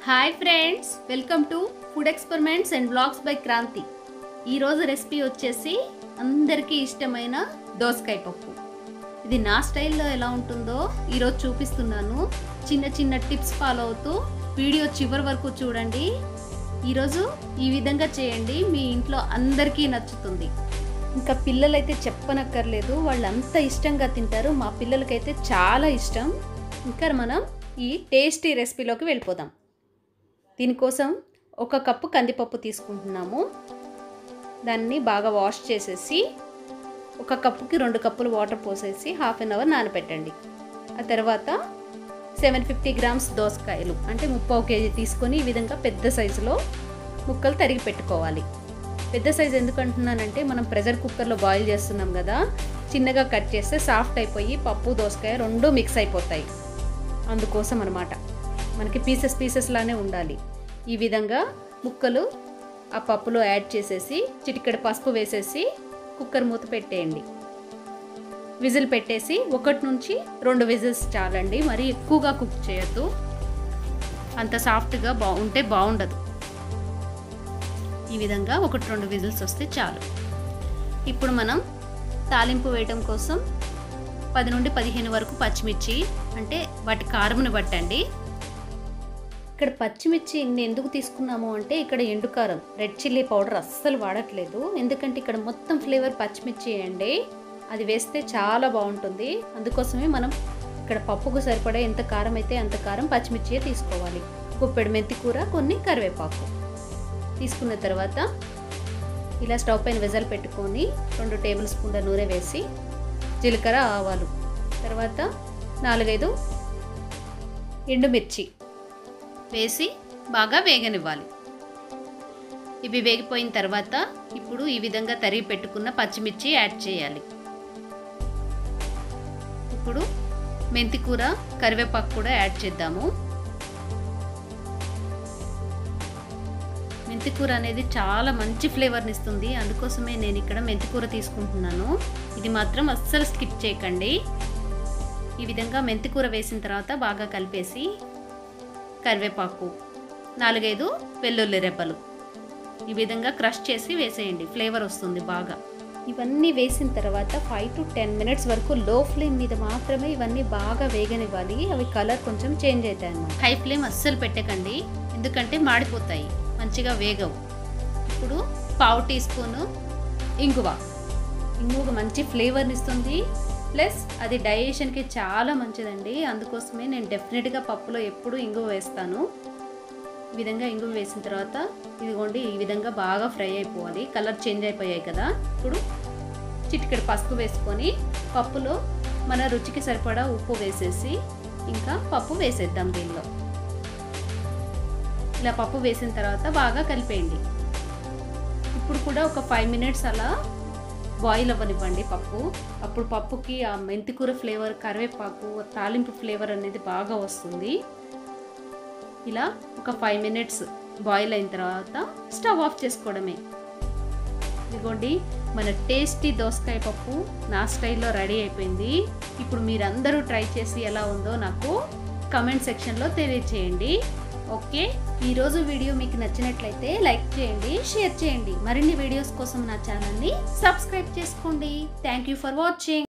hi friends welcome to food experiments and blogs by Kranthi ఈరోజు recipe వచ్చేసి అందరికీ ఇష్టమైన దోసకాయ పప్పు ఇది నా స్టైల్లో ఎలా ఉంటుందో ఈరోజు చూపిస్తున్నాను చిన్న చిన్న టిప్స్ ఫాలో అవుతూ వీడియో చివరి వరకు చూడండి ఈరోజు ఈ విధంగా చేయండి మీ ఇంట్లో అందరికీ నచ్చుతుంది ఇంకా పిల్లలైతే చెప్పనక్కర్లేదు వాళ్ళు అంత ఇష్టంగా తింటారు మా పిల్లలకైతే చాలా ఇష్టం ఇంకా మనం ఈ టేస్టీ రెసిపీలోకి వెళ్ళిపోదాం దీనికోసం ఒక కప్పు కందిపప్పు తీసుకుంటున్నాము దాన్ని బాగా వాష్ చేసేసి ఒక కప్పుకి రెండు కప్పులు వాటర్ పోసేసి హాఫ్ అన్ అవర్ నానబెట్టండి ఆ తర్వాత సెవెన్ ఫిఫ్టీ గ్రామ్స్ దోసకాయలు అంటే ముప్పావు కేజీ తీసుకొని ఈ విధంగా పెద్ద సైజులో ముక్కలు తరిగి పెట్టుకోవాలి పెద్ద సైజు ఎందుకు అంటున్నానంటే మనం ప్రెషర్ కుక్కర్లో బాయిల్ చేస్తున్నాం కదా చిన్నగా కట్ చేస్తే సాఫ్ట్ అయిపోయి పప్పు దోసకాయ రెండు మిక్స్ అయిపోతాయి అందుకోసం అనమాట మనకి పీసెస్ పీసెస్ లానే ఉండాలి ఈ విధంగా ముక్కలు ఆ పప్పులో యాడ్ చేసేసి చిటికెడు పసుపు వేసేసి కుక్కర్ మూత పెట్టేయండి విజిల్ పెట్టేసి ఒకటి నుంచి రెండు విజిల్స్ చాలండి మరి ఎక్కువగా కుక్ చేయొద్దు అంత సాఫ్ట్గా బాగుంటే బాగుండదు ఈ విధంగా ఒకటి రెండు విజిల్స్ వస్తే చాలు ఇప్పుడు మనం తాలింపు వేయటం కోసం పది నుండి పదిహేను వరకు పచ్చిమిర్చి అంటే వాటి కారమును బట్టండి ఇక్కడ పచ్చిమిర్చి ఇన్ని ఎందుకు తీసుకున్నాము అంటే ఇక్కడ ఎండుకారం రెడ్ చిల్లీ పౌడర్ అస్సలు వాడట్లేదు ఎందుకంటే ఇక్కడ మొత్తం ఫ్లేవర్ పచ్చిమిర్చి అండి అది వేస్తే చాలా బాగుంటుంది అందుకోసమే మనం ఇక్కడ పప్పుకు సరిపడే ఎంత కారం అయితే అంత కారం పచ్చిమిర్చియే తీసుకోవాలి గుప్పెడు మెంతి కూర కొన్ని కరివేపాకు తీసుకున్న తర్వాత ఇలా స్టవ్ పైన వెజల్ పెట్టుకొని రెండు టేబుల్ స్పూన్ల నూనె వేసి జీలకర్ర ఆవాలు తర్వాత నాలుగైదు ఎండుమిర్చి వేసి బాగా వేగనివ్వాలి ఇవి వేగిపోయిన తర్వాత ఇప్పుడు ఈ విధంగా తరిగి పెట్టుకున్న పచ్చిమిర్చి యాడ్ చేయాలి ఇప్పుడు మెంతికూర కరివేపాకు కూడా యాడ్ చేద్దాము మెంతికూర అనేది చాలా మంచి ఫ్లేవర్ని ఇస్తుంది అందుకోసమే నేను ఇక్కడ మెంతికూర తీసుకుంటున్నాను ఇది మాత్రం అస్సలు స్కిప్ చేయకండి ఈ విధంగా మెంతికూర వేసిన తర్వాత బాగా కలిపేసి కరివేపాకు నాలుగైదు వెల్లుల్లి రెబ్బలు ఈ విధంగా క్రష్ చేసి వేసేయండి ఫ్లేవర్ వస్తుంది బాగా ఇవన్నీ వేసిన తర్వాత ఫైవ్ టు టెన్ మినిట్స్ వరకు లో ఫ్లేమ్ మీద మాత్రమే ఇవన్నీ బాగా వేగనివ్వాలి అవి కలర్ కొంచెం చేంజ్ అవుతాయి అన్నమాట హై ఫ్లేమ్ అస్సలు పెట్టకండి ఎందుకంటే మాడిపోతాయి మంచిగా వేగవు ఇప్పుడు పావు టీ స్పూను ఇంగువ ఇంగువ మంచి ఫ్లేవర్ని ఇస్తుంది ప్లస్ అది డైజెషన్కి చాలా మంచిదండి అందుకోసమే నేను డెఫినెట్గా పప్పులో ఎప్పుడు ఇంగువ వేస్తాను ఈ విధంగా ఇంగువ వేసిన తర్వాత ఇదిగోండి ఈ విధంగా బాగా ఫ్రై అయిపోవాలి కలర్ చేంజ్ అయిపోయాయి కదా ఇప్పుడు చిటికెడు పసుపు వేసుకొని పప్పులో మన రుచికి సరిపడా ఉప్పు వేసేసి ఇంకా పప్పు వేసేద్దాం దీనిలో ఇలా పప్పు వేసిన తర్వాత బాగా కలిపేయండి ఇప్పుడు కూడా ఒక ఫైవ్ మినిట్స్ అలా బాయిల్ అవ్వనివ్వండి పప్పు అప్పుడు పప్పుకి ఆ మెంతికూర ఫ్లేవర్ కరివేపాకు తాలింపు ఫ్లేవర్ అనేది బాగా వస్తుంది ఇలా ఒక ఫైవ్ మినిట్స్ బాయిల్ అయిన తర్వాత స్టవ్ ఆఫ్ చేసుకోవడమే ఇదిగోండి మన టేస్టీ దోసకాయ పప్పు నా స్టైల్లో రెడీ అయిపోయింది ఇప్పుడు మీరందరూ ట్రై చేసి ఎలా ఉందో నాకు కమెంట్ సెక్షన్లో తెలియచేయండి ఓకే ఈరోజు వీడియో మీకు నచ్చినట్లయితే లైక్ చేయండి షేర్ చేయండి మరిన్ని వీడియోస్ కోసం నా ఛానల్ని సబ్స్క్రైబ్ చేసుకోండి థ్యాంక్ యూ ఫర్ వాచింగ్